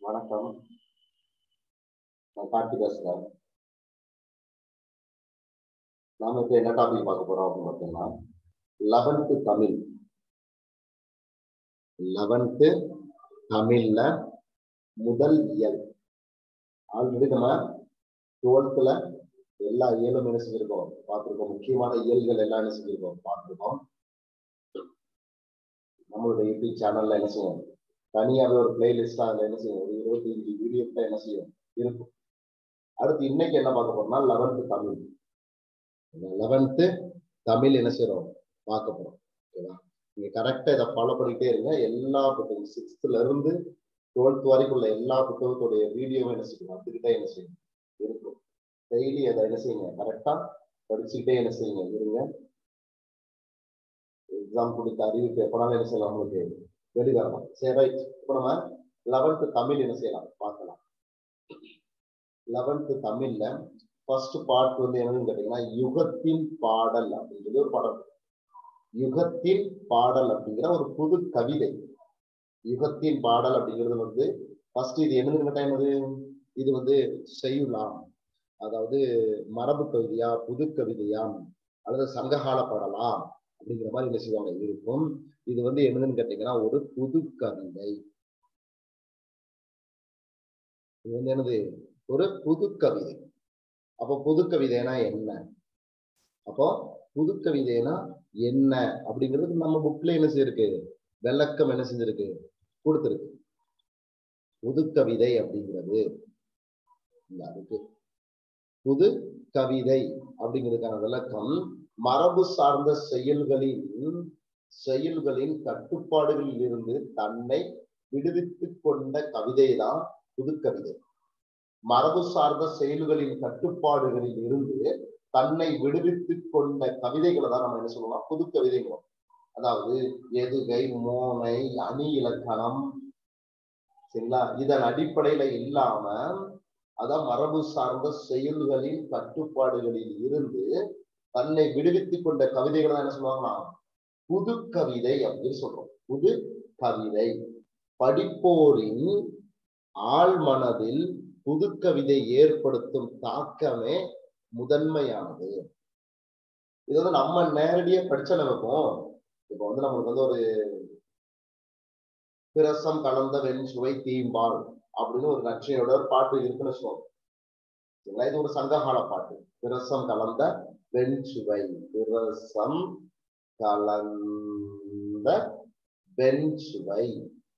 வணக்கம் நான் கார்த்தி பேசுறேன் நாம இப்ப என்ன டாபிக் பார்க்க போறோம் அப்படின்னு பார்த்தீங்கன்னா லெவன்த்து தமிழ் லெவன்த்து தமிழ்ல முதல் இயல் ஆல்ரெடி நம்ம டுவெல்த்ல எல்லா இயலும் என்ன செஞ்சிருக்கோம் பார்த்திருக்கோம் முக்கியமான இயல்கள் எல்லாம் என்ன செஞ்சிருக்கோம் பார்த்திருக்கோம் நம்மளுடைய யூடியூப் சேனல்ல என்ன செய்யும் தனியாவே ஒரு பிளேலிஸ்டா அதுல என்ன செய்யும் ஒரு இருபத்தி அஞ்சு வீடியோ என்ன செய்யும் இருக்கும் அடுத்து இன்னைக்கு என்ன பார்க்க போறோம்னா லெவன்த்து தமிழ் லெவன்த்து தமிழ் என்ன செய்யறோம் பார்க்க போறோம் ஓகேவா நீங்க கரெக்டா இதை ஃபாலோ பண்ணிட்டே இருங்க எல்லா புத்தகம் சிக்ஸ்த்ல இருந்து டுவெல்த் வரைக்கும் உள்ள எல்லா புத்தகத்துடைய வீடியோவும் என்ன செய்யும் வந்துகிட்டே என்ன செய்யும் இருக்கும் டெய்லி அதை என்ன செய்யுங்க கரெக்டா படிச்சுக்கிட்டே என்ன செய்யுங்க இருங்க எக்ஸாம் கொடுத்த அறிவிப்பு எப்பனாலும் என்ன செய்யலாம் உங்களுக்கு வெளிவரலாம் சரி ரைட் இப்போ நம்ம லெவன்த்து தமிழ் என்ன செய்யலாம் பார்க்கலாம் லெவன்த்து தமிழ்ல ஃபர்ஸ்ட் பார்ட் வந்து என்னன்னு கேட்டீங்கன்னா யுகத்தின் பாடல் அப்படின்னு சொல்லி ஒரு பாடல் யுகத்தின் பாடல் அப்படிங்கிற ஒரு புது கவிதை யுகத்தின் பாடல் அப்படிங்கிறது வந்து ஃபர்ஸ்ட் இது என்னன்னு கேட்டா என்னது இது வந்து செய்யுலாம் அதாவது மரபு கவிதையா புது கவிதையா அல்லது சங்ககால பாடலா அப்படிங்கிற மாதிரி என்ன செய்வாங்க இருக்கும் இது வந்து என்னதுன்னு கேட்டீங்கன்னா ஒரு புது கவிதை இது வந்து என்னது ஒரு புது கவிதை அப்போ புது கவிதைனா என்ன அப்போ புது கவிதைனா என்ன அப்படிங்கிறது நம்ம புக்ல என்ன செய்யிருக்கு விளக்கம் என்ன செஞ்சிருக்கு கொடுத்துருக்கு புது கவிதை அப்படிங்கிறது அதுக்கு புது கவிதை அப்படிங்கிறதுக்கான விளக்கம் மரபு சார்ந்த செயல்களின் செயல்களின் கட்டுப்பாடுகளில் இருந்து தன்னை விடுவித்துக் கொண்ட கவிதை தான் புதுக்கவிதை மரபு சார்ந்த செயல்களின் கட்டுப்பாடுகளில் இருந்து தன்னை விடுவித்துக் கொண்ட கவிதைகளை தான் நம்ம என்ன சொல்லலாம் புது கவிதைங்கிறோம் அதாவது எதுகை மோனை அணி இலக்கணம் சரிங்களா இதன் அடிப்படையில இல்லாம அதான் மரபு சார்ந்த செயல்களின் கட்டுப்பாடுகளில் இருந்து தன்னை விடுவித்துக் கொண்ட கவிதைகளை தான் என்ன சொல்லுவாங்கன்னா புது கவிதை அப்படின்னு சொல்றோம் புது கவிதை படிப்போரின் ஆழ் மனதில் புது கவிதை ஏற்படுத்தும் தாக்கமே முதன்மையானது இது வந்து நம்ம நேரடியா படிச்ச நினைப்போம் இப்ப வந்து நம்மளுக்கு வந்து ஒரு பிரசம் கலந்த வெண்சுவை தீம்பால் அப்படின்னு ஒரு நச்சையோட ஒரு பாட்டு இருக்குன்னு சொல்லுவோம் இது ஒரு சங்ககால பாட்டு பிரசம் கலந்த வெண்சுவை பிரசம் கலந்த வெண்சுவை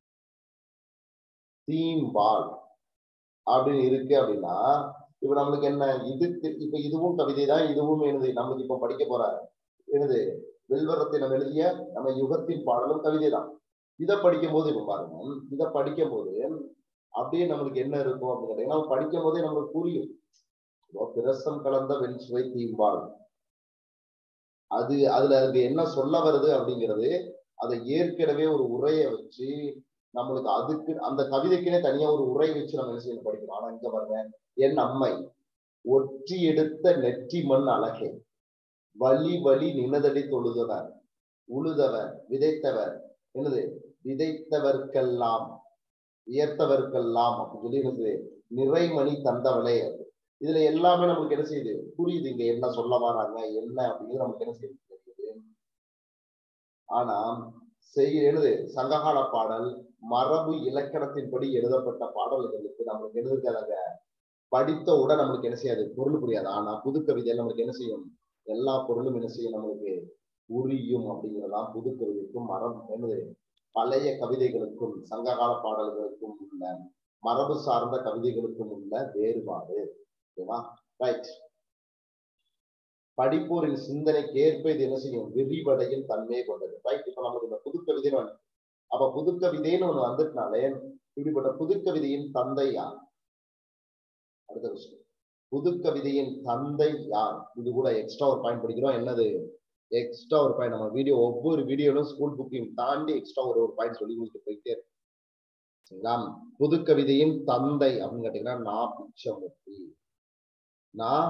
தீம்பால் அப்படின்னு இருக்கு அப்படின்னா இப்ப நம்மளுக்கு என்ன இதுக்கு இப்ப இதுவும் கவிதை தான் இதுவும் என்னது நம்மளுக்கு இப்ப படிக்க போற என்னது வெல்வரத்தை நம்ம எழுதிய நம்ம யுகத்தின் பாடலும் கவிதை தான் இதை படிக்கும் போது இப்ப பாருங்க இதை படிக்கும் போது அப்படியே நம்மளுக்கு என்ன இருக்கும் அப்படின்னு கேட்டீங்கன்னா படிக்கும் போதே நம்மளுக்கு புரியும் பிரசம் கலந்த வெண்சுவை தீம்பால் அது அதுல அதுக்கு என்ன சொல்ல வருது அப்படிங்கிறது அதை ஏற்கனவே ஒரு உரையை வச்சு நம்மளுக்கு அதுக்கு அந்த கவிதைக்குனே தனியா ஒரு உரை வச்சு நம்ம என்ன செய்யணும் படிக்கணும் ஆனா இங்க பாருங்க என் அம்மை ஒற்றி எடுத்த நெற்றி மண் அழகே வழி வழி நினதடி தொழுதவர் உழுதவர் விதைத்தவர் என்னது விதைத்தவர்க்கெல்லாம் உயர்த்தவர்க்கெல்லாம் அப்படின்னு சொல்லி என்னது நிறைமணி தந்தவளே இதுல எல்லாமே நமக்கு என்ன செய்யுது புரியுது இங்க என்ன சொல்ல வராங்க என்ன அப்படிங்கிறது நமக்கு என்ன செய்யுது தெரியுது ஆனா செய்ய எழுது சங்ககால பாடல் மரபு இலக்கணத்தின்படி எழுதப்பட்ட பாடல்களுக்கு நம்மளுக்கு எழுதுக்காதாங்க படித்த உடன் நம்மளுக்கு என்ன செய்யாது பொருள் புரியாது ஆனா புது கவிதையில் நம்மளுக்கு என்ன செய்யும் எல்லா பொருளும் என்ன செய்யும் நம்மளுக்கு புரியும் அப்படிங்கிறதான் புது கவிதைக்கும் மரம் என்னது பழைய கவிதைகளுக்கும் சங்ககால பாடல்களுக்கும் உள்ள மரபு சார்ந்த கவிதைகளுக்கும் உள்ள வேறுபாடு ஓகேவா ரைட் படிப்போரின் சிந்தனைக்கு ஏற்ப இது என்ன செய்யும் விரிவடையும் தன்மையை கொண்டது ரைட் இப்ப நமக்கு இந்த புது கவிதைன்னு வந்து அப்ப புது கவிதைன்னு ஒண்ணு வந்துட்டனாலே இப்படிப்பட்ட புது கவிதையின் தந்தை யார் அடுத்த விஷயம் புது கவிதையின் தந்தை யார் இது கூட எக்ஸ்ட்ரா ஒரு பாயிண்ட் படிக்கிறோம் என்னது எக்ஸ்ட்ரா ஒரு பாயிண்ட் நம்ம வீடியோ ஒவ்வொரு வீடியோலும் ஸ்கூல் புக்கையும் தாண்டி எக்ஸ்ட்ரா ஒரு ஒரு பாயிண்ட் சொல்லி கொடுத்து போயிட்டே இருக்கு சரிங்களா புது கவிதையின் தந்தை அப்படின்னு கேட்டீங்கன்னா நான் பிச்சமூர்த்தி நான்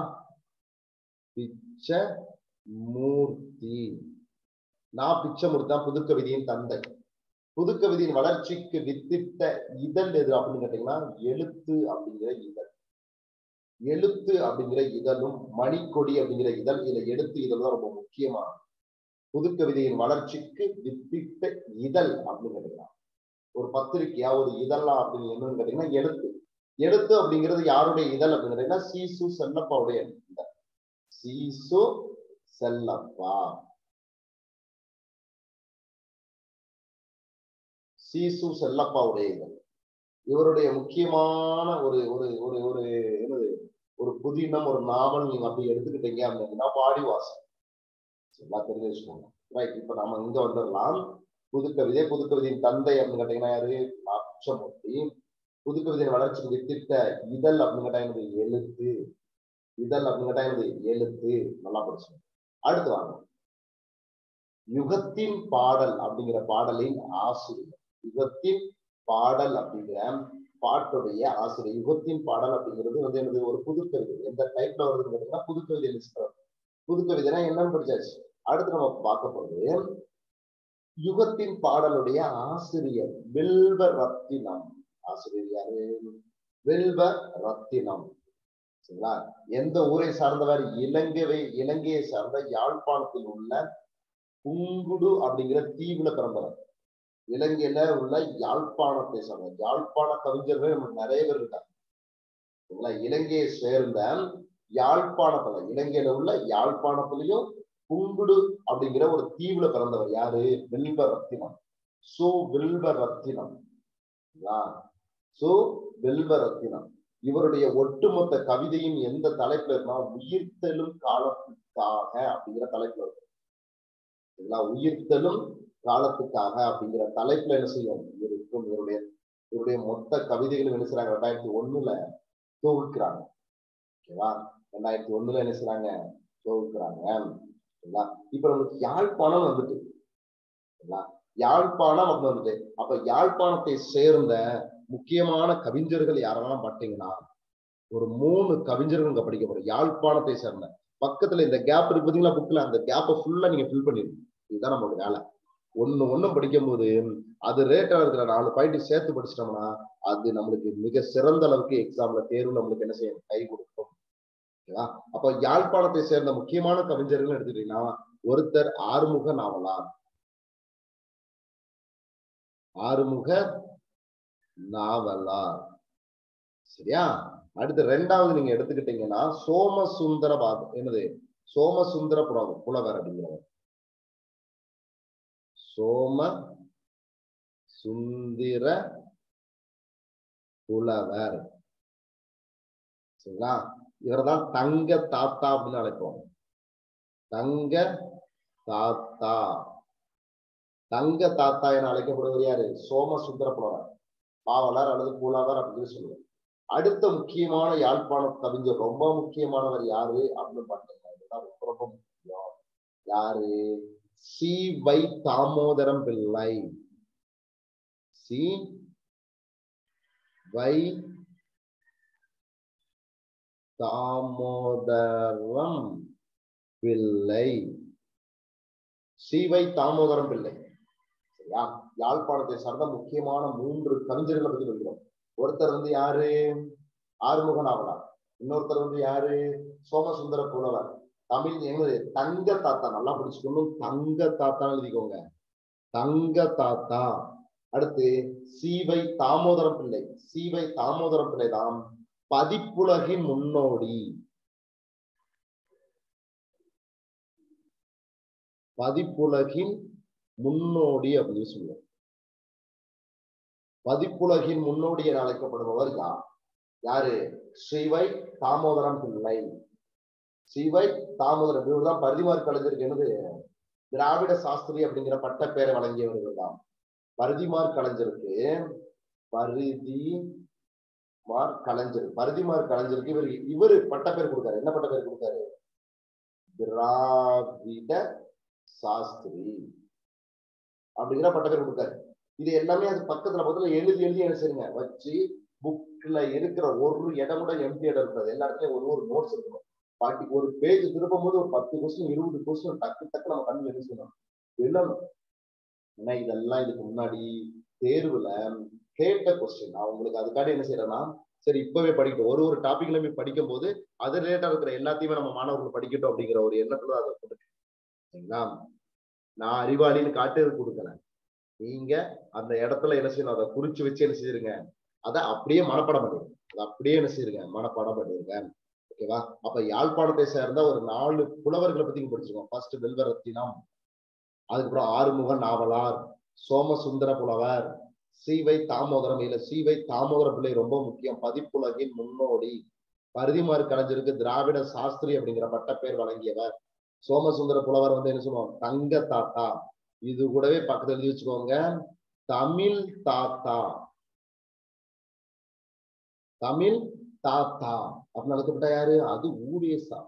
பிச்சமூர்த்தி நான் பிச்சமூர்த்தி தான் புது கவிதையின் தந்தை புதுக்கவிதையின் வளர்ச்சிக்கு வித்திட்ட இதழ் எது அப்படின்னு கேட்டீங்கன்னா எழுத்து அப்படிங்கிற இதழ் எழுத்து அப்படிங்கிற இதழும் மணிக்கொடி அப்படிங்கிற இதழ் இதுல எழுத்து இதழ் தான் ரொம்ப முக்கியமானது புதுக்கவிதையின் வளர்ச்சிக்கு வித்திட்ட இதழ் அப்படின்னு கேட்டீங்கன்னா ஒரு பத்திரிக்கையா ஒரு இதழா அப்படின்னு என்னன்னு கேட்டீங்கன்னா எழுத்து எழுத்து அப்படிங்கிறது யாருடைய இதழ் அப்படின்னு கேட்டீங்கன்னா சீசு செல்லப்பாவுடைய இதழ் சீசு செல்லப்பா சீசு செல்லப்பாவுடைய இதழ் இவருடைய முக்கியமான ஒரு ஒரு ஒரு ஒரு என்னது ஒரு புதினம் ஒரு நாவல் நீங்க அப்படி எடுத்துக்கிட்டீங்க அப்படின்னா பாடிவாசம் சரிங்களா தெரிஞ்சு வச்சுக்கோங்க ரைட் இப்ப நாம இங்க வந்துடலாம் புதுக்கவிதை புதுக்கவிதையின் தந்தை அப்படின்னு கேட்டீங்கன்னா யாரு அச்சமூர்த்தி புதுக்கவிதையின் வளர்ச்சிக்கு வித்திட்ட இதழ் அப்படின்னு கேட்டா என்னது எழுத்து இதழ் அப்படின்னு கேட்டா என்னது எழுத்து நல்லா படிச்சுங்க அடுத்து வாங்க யுகத்தின் பாடல் அப்படிங்கிற பாடலின் ஆசிரியர் யுகத்தின் பாடல் அப்படிங்கிற பாட்டுடைய ஆசிரியர் யுகத்தின் பாடல் அப்படிங்கிறது வந்து என்னது ஒரு புதுக்கவிதை எந்த டைப்ல வருதுன்னு கேட்டீங்கன்னா புதுக்கவிதை லிஸ்ட் புதுக்கவிதைனா என்னன்னு படிச்சாச்சு அடுத்து நம்ம பார்க்க போறது யுகத்தின் பாடலுடைய ஆசிரியர் வில்வ ரத்தினம் ஆசிரியர் யாரு வில்வ ரத்தினம் சரிங்களா எந்த ஊரை சார்ந்தவர் இலங்கையை இலங்கையை சார்ந்த யாழ்ப்பாணத்தில் உள்ள புங்குடு அப்படிங்கிற தீவுல பிறந்தவர் இலங்கையில உள்ள யாழ்ப்பாணத்தை சார்ந்த யாழ்ப்பாண கவிஞர்கள் நமக்கு நிறைய பேர் இருக்காங்க சரிங்களா இலங்கையை சேர்ந்த யாழ்ப்பாணத்துல இலங்கையில உள்ள யாழ்ப்பாணத்திலையும் புங்குடு அப்படிங்கிற ஒரு தீவுல பிறந்தவர் யாரு வில்வ ரத்தினம் சோ வில்வ ரத்தினம் சோ வில்வ ரத்தினம் இவருடைய ஒட்டுமொத்த கவிதையும் எந்த தலைப்புல இருந்தா உயிர்த்தெழும் காலத்துக்காக அப்படிங்கிற தலைப்புல இருக்கு சரிங்களா உயிர்த்தெழும் காலத்துக்காக அப்படிங்கிற தலைப்புல என்ன செய்யும் இருக்கும் இவருடைய இவருடைய மொத்த கவிதைகளும் என்ன செய்றாங்க ரெண்டாயிரத்தி ஒண்ணுல தொகுக்கிறாங்க ஓகேவா ரெண்டாயிரத்தி ஒண்ணுல என்ன செய்றாங்க தொகுக்கிறாங்க சரிங்களா இப்ப நமக்கு யாழ்ப்பாணம் வந்துட்டு சரிங்களா யாழ்ப்பாணம் அப்படின்னு வந்துட்டு அப்ப யாழ்ப்பாணத்தை சேர்ந்த முக்கியமான கவிஞர்கள் யாரெல்லாம் பார்த்தீங்கன்னா ஒரு மூணு கவிஞர்கள் இங்க படிக்க போறோம் யாழ்ப்பாணத்தை சேர்ந்த பக்கத்துல இந்த கேப் இருக்கு பாத்தீங்களா புக்ல அந்த கேப்பை ஃபுல்லா நீங்க ஃபில் பண்ணிருக்கீங்க இதுதான் நம்மளோட வேலை ஒண்ணு ஒண்ணும் படிக்கும் போது அது ரேட்டா இருக்கிற நாலு பாயிண்ட் சேர்த்து படிச்சிட்டோம்னா அது நம்மளுக்கு மிக சிறந்த அளவுக்கு எக்ஸாம்ல தேர்வு நம்மளுக்கு என்ன செய்யும் கை கொடுக்கும் ஓகேவா அப்ப யாழ்ப்பாணத்தை சேர்ந்த முக்கியமான கவிஞர்கள் எடுத்துட்டீங்கன்னா ஒருத்தர் ஆறுமுக நாவலார் ஆறுமுக நாவலார் சரியா அடுத்து ரெண்டாவது நீங்க எடுத்துக்கிட்டீங்கன்னா சோமசுந்தர பாத என்னது சோமசுந்தர புலவர் புலவர் அப்படிங்கிறவர் சோம சுந்திர புலவர் சரிங்களா இவர்தான் தங்க தாத்தா அப்படின்னு அழைப்போம் தங்க தாத்தா தங்க தாத்தா என அழைக்கப்படுவர் யாரு சோமசுந்தர புலவர் பாவலர் அல்லது புலவர் அப்படின்னு சொல்லுவார் அடுத்த முக்கியமான யாழ்ப்பாண கவிஞர் ரொம்ப முக்கியமானவர் யாரு அப்படின்னு பார்த்தீங்கன்னா இதுதான் ரொம்ப ரொம்ப முக்கியம் யாரு சி வை தாமோதரம் பிள்ளை சி வை தாமோதரம் பிள்ளை சி வை தாமோதரம் பிள்ளை சரியா யாழ்ப்பாணத்தை சார்ந்த முக்கியமான மூன்று கவிஞர்களை பத்தி சொல்கிறோம் ஒருத்தர் வந்து யாரு ஆறுமுக நாவலார் இன்னொருத்தர் வந்து யாரு சோமசுந்தர புலவர் தமிழ் எங்க தங்க தாத்தா நல்லா படிச்சுக்கணும் தங்க தாத்தான்னு எழுதிக்கோங்க தங்க தாத்தா அடுத்து சீவை தாமோதரம் பிள்ளை சீவை தாமோதரம் பிள்ளை தான் பதிப்புலகின் முன்னோடி பதிப்புலகின் முன்னோடி அப்படின்னு சொல்லுவோம் பதிப்புலகின் முன்னோடி என அழைக்கப்படுபவர் யார் யாரு ஸ்ரீவை தாமோதரம் பிள்ளை ஸ்ரீவை தாமோதரம் இவர் தான் பரிதிமார் கலைஞருக்கு என்னது திராவிட சாஸ்திரி அப்படிங்கிற பட்டப்பேரை வழங்கியவர்கள் தான் பரிதிமார் கலைஞருக்கு பரிதி மார் கலைஞர் பரிதிமார் கலைஞருக்கு இவர் இவரு பட்டப்பேர் கொடுத்தாரு என்ன பட்டப்பேர் கொடுத்தாரு திராவிட சாஸ்திரி அப்படிங்கிற பட்டப்பேர் கொடுத்தாரு இது எல்லாமே அது பக்கத்துல பக்கத்துல எழுதி எழுதி என்ன செய்யுங்க வச்சு புக்ல இருக்கிற ஒரு இடம் கூட எம்டி இடம் இருக்காது எல்லா இடத்துலயும் ஒரு ஒரு நோட்ஸ் இருக்கணும் பாட்டி ஒரு பேஜ் திருப்பும் போது ஒரு பத்து கொஸ்டின் இருபது கொஸ்டின் டக்கு டக்கு நம்ம கண்ணு என்ன செய்யணும் எழுதணும் ஏன்னா இதெல்லாம் இதுக்கு முன்னாடி தேர்வுல கேட்ட கொஸ்டின் நான் உங்களுக்கு அதுக்காக என்ன செய்யறேன்னா சரி இப்பவே படிக்கட்டும் ஒரு ஒரு டாபிக்ல போய் படிக்கும் போது அது ரிலேட்டா இருக்கிற எல்லாத்தையுமே நம்ம மாணவர்கள் படிக்கட்டும் அப்படிங்கிற ஒரு எண்ணத்துல அதை கொடுக்கேன் சரிங்களா நான் அறிவாளின்னு காட்டு கொடுக்கல நீங்க அந்த இடத்துல என்ன செய்யணும் அதை குறிச்சு வச்சு என்ன செய்யுங்க அதை அப்படியே மனப்பாடம் பண்ணிருங்க அதை அப்படியே என்ன செய்யுங்க மனப்பாடம் பண்ணிருங்க ஓகேவா அப்ப யாழ்ப்பாணத்தை சேர்ந்த ஒரு நாலு புலவர்களை பத்தி இங்க படிச்சிருக்கோம் ஃபர்ஸ்ட் வெல்வரத்தினம் அதுக்கப்புறம் ஆறுமுக நாவலார் சோமசுந்தர புலவர் சீவை தாமோதரம் இல்ல சீவை தாமோதர பிள்ளை ரொம்ப முக்கியம் பதிப்புலகின் முன்னோடி பருதிமாறு கலைஞருக்கு திராவிட சாஸ்திரி அப்படிங்கிற பட்டப்பேர் வழங்கியவர் சோமசுந்தர புலவர் வந்து என்ன சொல்லுவாங்க தங்க தாத்தா இது கூடவே பக்கத்துல எழுதி வச்சுக்கோங்க தமிழ் தாத்தா தமிழ் தாத்தா அப்படின்னு அழைக்கப்பட்ட யாரு அது ஊவேசா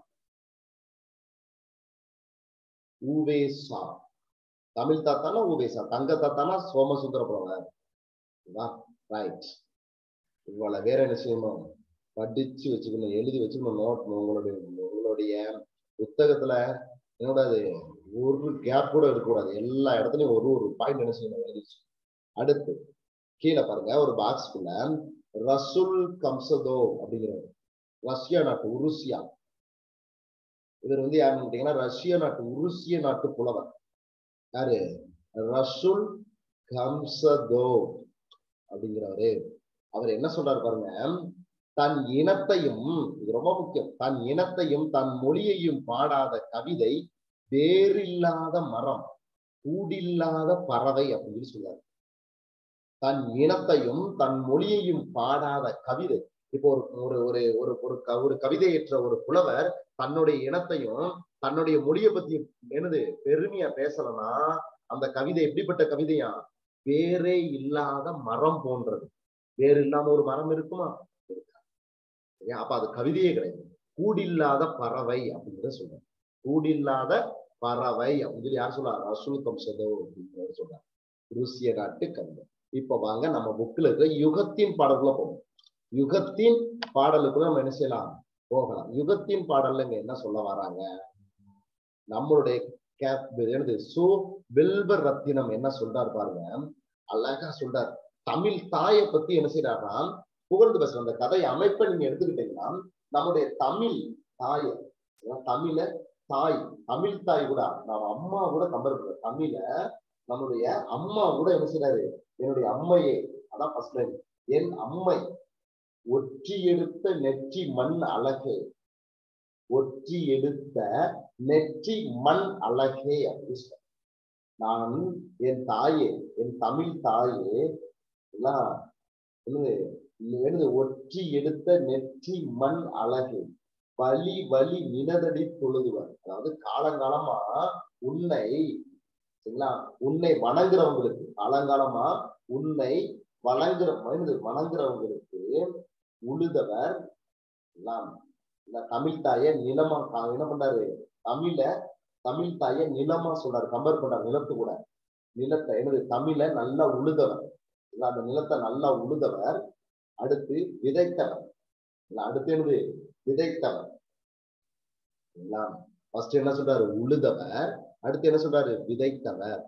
ஊவேசா தமிழ் தாத்தானா ஊவேசா தங்க தாத்தானா சோமசுந்தர புலவர் ரைட் இவ்வளவு வேற என்ன செய்யணும் படிச்சு வச்சுக்கணும் எழுதி வச்சுக்கணும் நோட் உங்களுடைய உங்களுடைய புத்தகத்துல என்னோட அது ஒரு கேப் கூட இருக்கக்கூடாது எல்லா இடத்துலயும் ஒரு ஒரு பாயிண்ட் என்ன செய்யணும் எழுதி வச்சுக்கணும். அடுத்து கீழே பாருங்க ஒரு பாக்ஸ்குள்ள ரசுல் கம்சதோ அப்படிங்கிறவர் ரஷ்யா நாட்டு உருசியா இவர் வந்து யாருன்னு கேட்டீங்கன்னா ரஷ்ய நாட்டு உருசிய நாட்டு புலவர் யாரு ரசுல் கம்சதோ அப்படிங்கிறவரு அவர் என்ன சொல்றாரு பாருங்க தன் இனத்தையும் இது ரொம்ப முக்கியம் தன் இனத்தையும் தன் மொழியையும் பாடாத கவிதை வேறில்லாத மரம் கூடில்லாத பறவை அப்படின்னு சொல்லி சொல்றாரு தன் இனத்தையும் தன் மொழியையும் பாடாத கவிதை இப்போ ஒரு ஒரு ஒரு ஒரு ஒரு க- ஒரு கவிதையற்ற ஒரு புலவர் தன்னுடைய இனத்தையும் தன்னுடைய மொழியை பத்தி என்னது பெருமையா பேசலன்னா அந்த கவிதை எப்படிப்பட்ட கவிதையா வேறே இல்லாத மரம் போன்றது வேறு இல்லாம ஒரு மரம் இருக்குமா இருக்காது. சரியா? அப்ப அது கவிதையே கிடையாது கூடில்லாத பறவை அப்படிங்கிறத சொல்றாரு கூடில்லாத பறவை அப்படின்னு சொல்லி யார் சொல்றாரு ரசூல் கம்சதோ அப்படிங்கிறத சொல்றாரு ருசிய நாட்டு கவிதை இப்ப வாங்க நம்ம புக்ல இருக்கிற யுகத்தின் பாடலுக்குள்ள போவோம் யுகத்தின் பாடலுக்குள்ள நம்ம என்ன செய்யலாம் போகலாம் யுகத்தின் பாடல்ல இங்க என்ன சொல்ல வராங்க நம்மளுடைய கேப் என்னது சோ வெல்வர் ரத்தினம் என்ன சொல்றாரு பாருங்க அழகா சொல்றார் தமிழ் தாயை பத்தி என்ன செய்யறாருன்னா புகழ்ந்து பேசுற அந்த கதை அமைப்பை நீங்க எடுத்துக்கிட்டீங்கன்னா நம்முடைய தமிழ் தாய தமிழ தாய் தமிழ் தாய் கூட நம்ம அம்மா கூட கம்பேர் பண்ற தமிழ நம்மளுடைய அம்மா கூட என்ன செய்யறாரு என்னுடைய அம்மையே அதான் ஃபர்ஸ்ட் லைன் என் அம்மை ஒற்றி எடுத்த நெற்றி மண் அழகே ஒற்றி எடுத்த நெற்றி மண் அழகே அப்படின்னு சொல்ற நான் என் தாயே என் தமிழ் தாயே எல்லாம் என்னது என்னது ஒற்றி எடுத்த நெற்றி மண் அழகே வலி வலி நினதடி தொழுதுவர் அதாவது காலங்காலமா உன்னை சரிங்களா உன்னை வணங்குறவங்களுக்கு காலங்காலமா உன்னை வணங்குற என்னது வணங்குறவங்களுக்கு உழுதவர் எல்லாம் இந்த தமிழ் தாய நிலமா கா- என்ன பண்றாரு தமிழ தமிழ் தாய நிலமா சொல்றாரு கம்பேர் பண்றாரு நிலத்து கூட நிலத்தை என்னது தமிழ நல்லா உழுதவர் இல்ல, அந்த நிலத்தை நல்லா உழுதவர் அடுத்து விதைத்தவர் இல்ல, அடுத்து என்னது விதைத்தவர் ஃபர்ஸ்ட் என்ன சொல்றாரு உழுதவர் அடுத்து என்ன சொல்றாரு விதைத்தவர்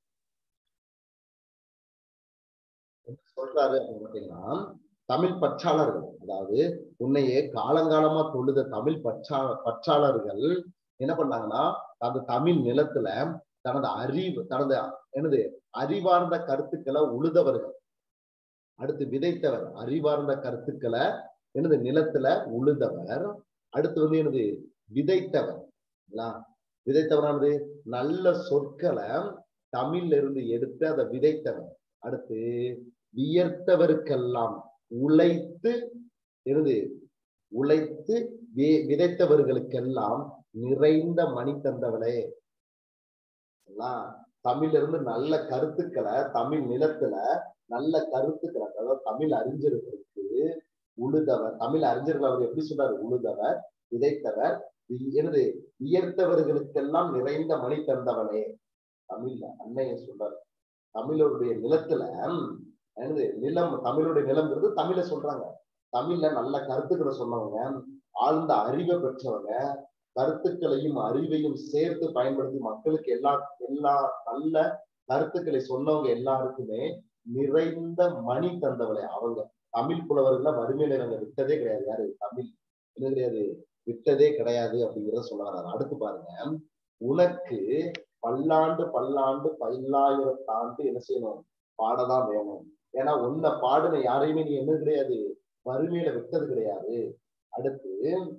என்ன சொல்றாரு அப்படின்னு பார்த்தீங்கன்னா தமிழ் பற்றாளர்கள் அதாவது உன்னையே காலங்காலமா தொழுத தமிழ் பற்றா பற்றாளர்கள் என்ன பண்ணாங்கன்னா அந்த தமிழ் நிலத்துல தனது அறிவு தனது என்னது அறிவார்ந்த கருத்துக்களை உழுதவர்கள் அடுத்து விதைத்தவர் அறிவார்ந்த கருத்துக்களை என்னது நிலத்துல உழுதவர் அடுத்து வந்து என்னது விதைத்தவர் இல்லைங்களா? விதைத்தவரானது நல்ல சொற்களை தமிழ்ல இருந்து எடுத்து அதை விதைத்தவர் அடுத்து வியர்த்தவருக்கெல்லாம் உழைத்து என்னது உழைத்து வி- விதைத்தவர்களுக்கெல்லாம் நிறைந்த மணி தந்தவளே சரிங்களா? தமிழ்ல இருந்து நல்ல கருத்துக்களை தமிழ் நிலத்துல நல்ல கருத்துக்களை அதாவது தமிழ் அறிஞர்களுக்கு உழுதவர் தமிழ் அறிஞர்கள் அவர் எப்படி சொல்றாரு உழுதவர் விதைத்தவர் வி- என்னது வியர்த்தவர்களுக்கெல்லாம் நிறைந்த மணி தந்தவனே தமிழ்ல அன்னைய சொல்றாரு தமிழருடைய நிலத்துல என்னது நிலம் தமிழுடைய நிலம்ங்கிறது தமிழ சொல்றாங்க தமிழ்ல நல்ல கருத்துக்களை சொன்னவங்க ஆழ்ந்த அறிவை பெற்றவங்க கருத்துக்களையும் அறிவையும் சேர்த்து பயன்படுத்தி மக்களுக்கு எல்லா எல்லா நல்ல கருத்துக்களை சொன்னவங்க எல்லாருக்குமே நிறைந்த மணி தந்தவளை அவங்க தமிழ் புலவர்கள வறுமையில இவங்க விட்டதே கிடையாது யாரு தமிழ் என்ன கிடையாது விட்டதே கிடையாது அப்படிங்கிறத சொல்ல வர்றாரு அடுத்து பாருங்க உனக்கு பல்லாண்டு பல்லாண்டு பல்லாயிரத்தாண்டு என்ன செய்யணும் பாடதான் வேணும் ஏன்னா உன்னை பாடுன யாரையுமே நீ என்ன கிடையாது வறுமையில விட்டது கிடையாது அடுத்து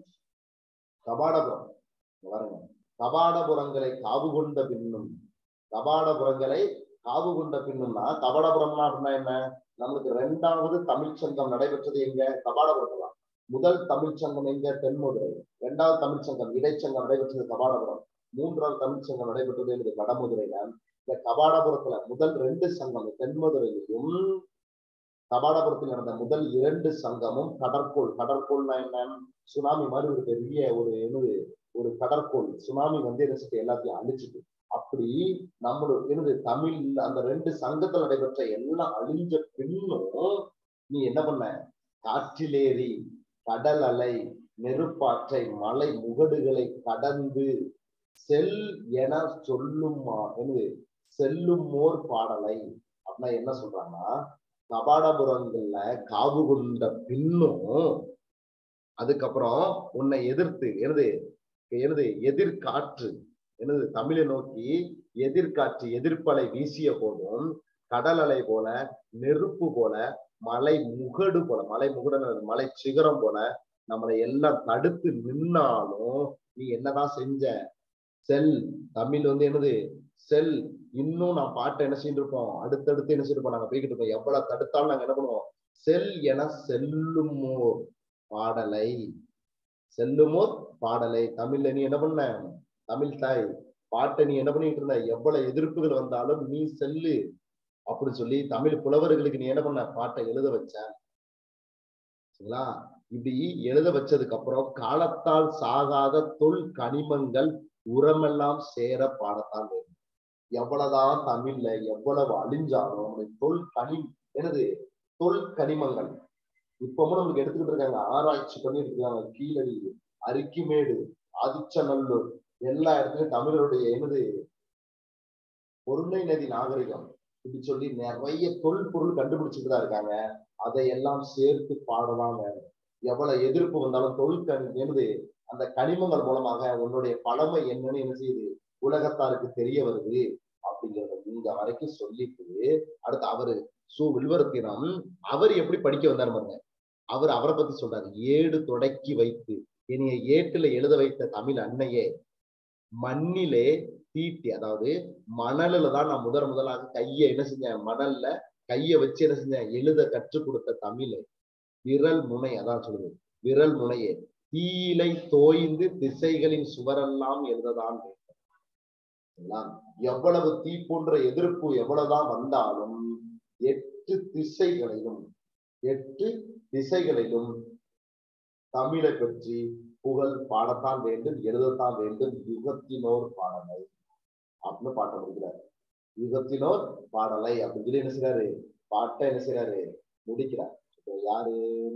கபாடபுரம் இங்க பாருங்க கபாடபுரங்களை காவு கொண்ட பின்னும் கபாடபுரங்களை காவு கொண்ட பின்னும்னா கபாடபுரம்னா அப்படின்னா என்ன நம்மளுக்கு ரெண்டாவது தமிழ் சங்கம் நடைபெற்றது எங்க கபாடபுரத்துல தான். முதல் தமிழ் சங்கம் எங்க தென்மதுரை இரண்டாவது தமிழ் சங்கம் இடைச்சங்கம் நடைபெற்றது கபாடபுரம் மூன்றாவது தமிழ் சங்கம் நடைபெற்றது என்பது வடமதுரையில இந்த கபாடபுரத்துல முதல் ரெண்டு சங்கம் தென்மதுரையிலும் கபாடபுரத்தில் நடந்த முதல் இரண்டு சங்கமும் கடற்கோள் கடற்கோள்னா என்ன சுனாமி மாதிரி ஒரு பெரிய ஒரு என்னது ஒரு கடற்கோள் சுனாமி வந்து என்ன செய்யுது? எல்லாத்தையும் அழிச்சிட்டு அப்படி நம்மளோட என்னது தமிழ் அந்த ரெண்டு சங்கத்தில் நடைபெற்ற எல்லாம் அழிஞ்ச பின்னும் நீ என்ன பண்ண காற்றிலேறி கடல் அலை நெருப்பாற்றை மலை முகடுகளை கடந்து செல் என சொல்லுமா என்னது செல்லுமோர் பாடலை அப்படின்னா என்ன சொல்றாங்கன்னா கபாடபுரங்கள்ல காவு கொண்ட பின்னும் அதுக்கப்புறம் உன்னை எதிர்த்து எனது எனது எதிர்காற்று எனது தமிழை நோக்கி எதிர்காற்று எதிர்ப்பலை வீசிய போதும் கடல் அலை போல நெருப்பு போல மலை முகடு போல மலை முகடு மலை சிகரம் போல நம்மளை எல்லாம் தடுத்து நின்னாலும் நீ என்னதான் செஞ்ச செல் தமிழ் வந்து என்னது செல் இன்னும் நான் பாட்டை என்ன செஞ்சுட்டு இருப்போம் அடுத்தடுத்து என்ன செஞ்சிருப்போம் நாங்க போய்கிட்டு இருப்போம் எவ்வளவு தடுத்தாலும் நாங்க என்ன பண்ணுவோம் செல் என செல்லுமோர் பாடலை செல்லுமோர் பாடலை தமிழ்ல நீ என்ன பண்ண தமிழ் தாய் பாட்டை நீ என்ன பண்ணிட்டு இருந்த எவ்வளவு எதிர்ப்புகள் வந்தாலும் நீ செல்லு அப்படின்னு சொல்லி தமிழ் புலவர்களுக்கு நீ என்ன பண்ண பாட்டை எழுத வச்ச சரிங்களா இப்படி எழுத வச்சதுக்கு அப்புறம் காலத்தால் சாகாத தொல் கனிமங்கள் உரமெல்லாம் சேர பாடத்தான் வேண்டும் எவ்வளவுதான் தமிழ்ல எவ்வளவு அழிஞ்சாலும் நம்முடைய தொல் கனி எனது தொல் கனிமங்கள் இப்பவும் நமக்கு எடுத்துக்கிட்டு இருக்காங்க ஆராய்ச்சி பண்ணிட்டு இருக்காங்க கீழடி அரிக்கிமேடு ஆதிச்சநல்லூர் எல்லா இடத்துலயும் தமிழருடைய எனது பொருணை நதி நாகரிகம் இப்படி சொல்லி நிறைய தொல்பொருள் கண்டுபிடிச்சிட்டு தான் இருக்காங்க அதை எல்லாம் சேர்த்து பாடலாம் வேணும் எவ்வளவு எதிர்ப்பு வந்தாலும் தொழிற்கணி எனது அந்த கனிமங்கள் மூலமாக உன்னுடைய பழமை என்னன்னு என்ன செய்யுது உலகத்தாருக்கு தெரிய வருது அப்படிங்கிறத இங்க வரைக்கும் சொல்லிட்டு அடுத்து அவரு சு வில்வரத்தினம் அவர் எப்படி படிக்க வந்தார் பாருங்க அவர் அவரை பத்தி சொல்றாரு ஏடு தொடக்கி வைத்து இனிய ஏட்டுல எழுத வைத்த தமிழ் அன்னையே மண்ணிலே தீட்டி அதாவது மணல்ல தான் நான் முதல் முதலாக கையை என்ன செஞ்சேன் மணல்ல கையை வச்சு என்ன செஞ்சேன் எழுத கற்றுக் கொடுத்த தமிழை விரல் முனை அதான் சொல்லுது விரல் முனையே தீயிலை தோய்ந்து திசைகளின் சுவரெல்லாம் எழுததான் வேண்டும் சரிங்களா? எவ்வளவு தீ போன்ற எதிர்ப்பு எவ்வளவுதான் வந்தாலும் எட்டு திசைகளிலும் எட்டு திசைகளிலும் தமிழை பற்றி புகழ் பாடத்தான் வேண்டும் எழுதத்தான் வேண்டும் யுகத்தினோர் பாடலை அப்படின்னு பாட்ட முடிக்கிறார் யுகத்தினோர் பாடலை அப்படின்னு சொல்லி என்ன செய்றாரு பாட்டை என்ன செய்றாரு முடிக்கிறார் இப்போ யாரு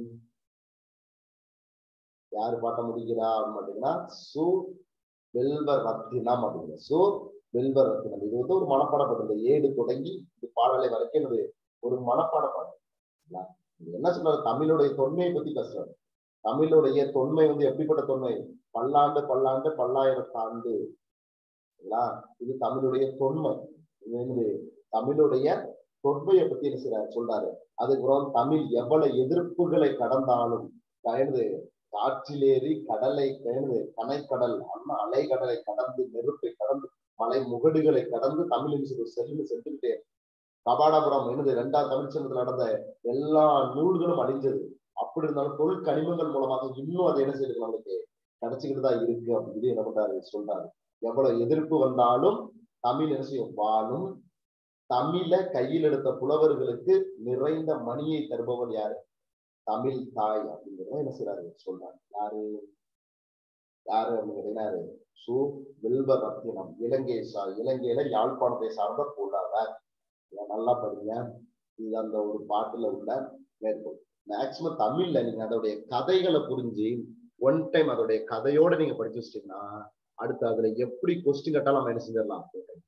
யாரு பாட்ட முடிக்கிறா அப்படின்னு பாத்தீங்கன்னா சு வெல்வர் ரத்தினம் அப்படிங்கிற சு வெல்வர் ரத்தினம் இது வந்து ஒரு மனப்பாட பாட்டு இந்த ஏடு தொடங்கி இது பாடலை வரைக்கும் என்னது ஒரு மனப்பாட பாட்டு சரிங்களா? இது என்ன சொல்றாரு தமிழுடைய தொன்மையை பத்தி பேசுறாரு தமிழுடைய தொன்மை வந்து எப்படிப்பட்ட தொன்மை பல்லாண்டு பல்லாண்டு பல்லாயிரத்தாண்டு சரிங்களா இது தமிழுடைய தொன்மை இது என்னது தமிழுடைய தொன்மையை பத்தி என்ன செய்றாரு சொல்றாரு அதுக்கப்புறம் தமிழ் எவ்வளவு எதிர்ப்புகளை கடந்தாலும் கயந்து காற்றிலேறி கடலை கயந்து கனைக்கடல் அண்ணா அலைக்கடலை கடந்து நெருப்பை கடந்து மலை முகடுகளை கடந்து தமிழ் என்ன செய்யுது? செல்லு சென்றுகிட்டே இருக்கு. கபாடபுரம் என்னது இரண்டாம் தமிழ்ச்சங்கத்தில் நடந்த எல்லா நூல்களும் அழிஞ்சது அப்படி இருந்தாலும் தொழில் கனிமங்கள் மூலமாக இன்னும் அது என்ன செய்யுது நம்மளுக்கு கிடைச்சிக்கிட்டு தான் இருக்கு அப்படின்னு என்ன பண்றாரு சொல்றாரு எவ்வளவு எதிர்ப்பு வந்தாலும் தமிழ் என்ன செய்யும் வாழும் தமிழை கையில் எடுத்த புலவர்களுக்கு நிறைந்த மணியை தருபவன் யாரு தமிழ் தாய் அப்படிங்கிறத என்ன செய்யறாரு சொல்றாரு யாரு யாரு அப்படிங்கிறது யாரு சு வில்வ ரத்தினம் இலங்கை சா இலங்கையில யாழ்ப்பாணத்தை சார்ந்த புலவர் இதை நல்லா படிங்க இது அந்த ஒரு பாட்டுல உள்ள மேற்கோள் மேக்சிமம் தமிழ்ல நீங்க அதோடைய கதைகளை புரிஞ்சு ஒன் டைம் அதோடைய கதையோட நீங்க படிச்சு வச்சிட்டீங்கன்னா அடுத்து அதுல எப்படி கொஸ்டின் கேட்டாலும் நம்ம என்ன செஞ்சிடலாம்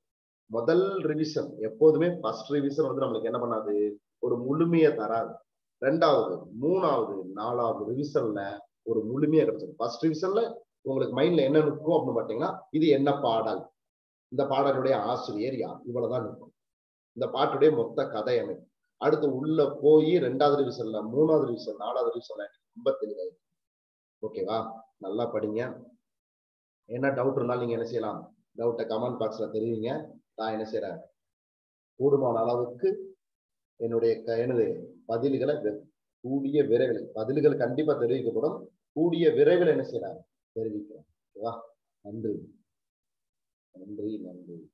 முதல் ரிவிஷன் எப்போதுமே ஃபர்ஸ்ட் ரிவிஷன் வந்து நம்மளுக்கு என்ன பண்ணாது ஒரு முழுமையை தராது ரெண்டாவது மூணாவது நாலாவது ரிவிஷன்ல ஒரு முழுமையா கிடைச்சது ஃபர்ஸ்ட் ரிவிஷன்ல உங்களுக்கு மைண்ட்ல என்ன நிற்கும் அப்படின்னு பாத்தீங்கன்னா இது என்ன பாடல் இந்த பாடலுடைய ஆசிரியர் யார் இவ்வளவுதான் நிற்கும் இந்த பாட்டுடைய மொத்த கதை அமைப்பு அடுத்து உள்ள போய் ரெண்டாவது ரிவிஷன்ல மூணாவது ரிவிஷன் நாலாவது ரிவிஷன்ல ரொம்ப தெளிவாக ஓகேவா நல்லா படிங்க என்ன டவுட் இருந்தாலும் நீங்க என்ன செய்யலாம் டவுட்டை கமெண்ட் பாக்ஸ்ல தெரிவிங்க நான் என்ன செய்யறேன் கூடுமான அளவுக்கு என்னுடைய க- எனது பதில்களை வெ- கூடிய விரைவில் பதில்கள் கண்டிப்பா தெரிவிக்கப்படும் கூடிய விரைவில் என்ன செய்யறேன் தெரிவிக்கிறேன் ஓகேவா நன்றி நன்றி நன்றி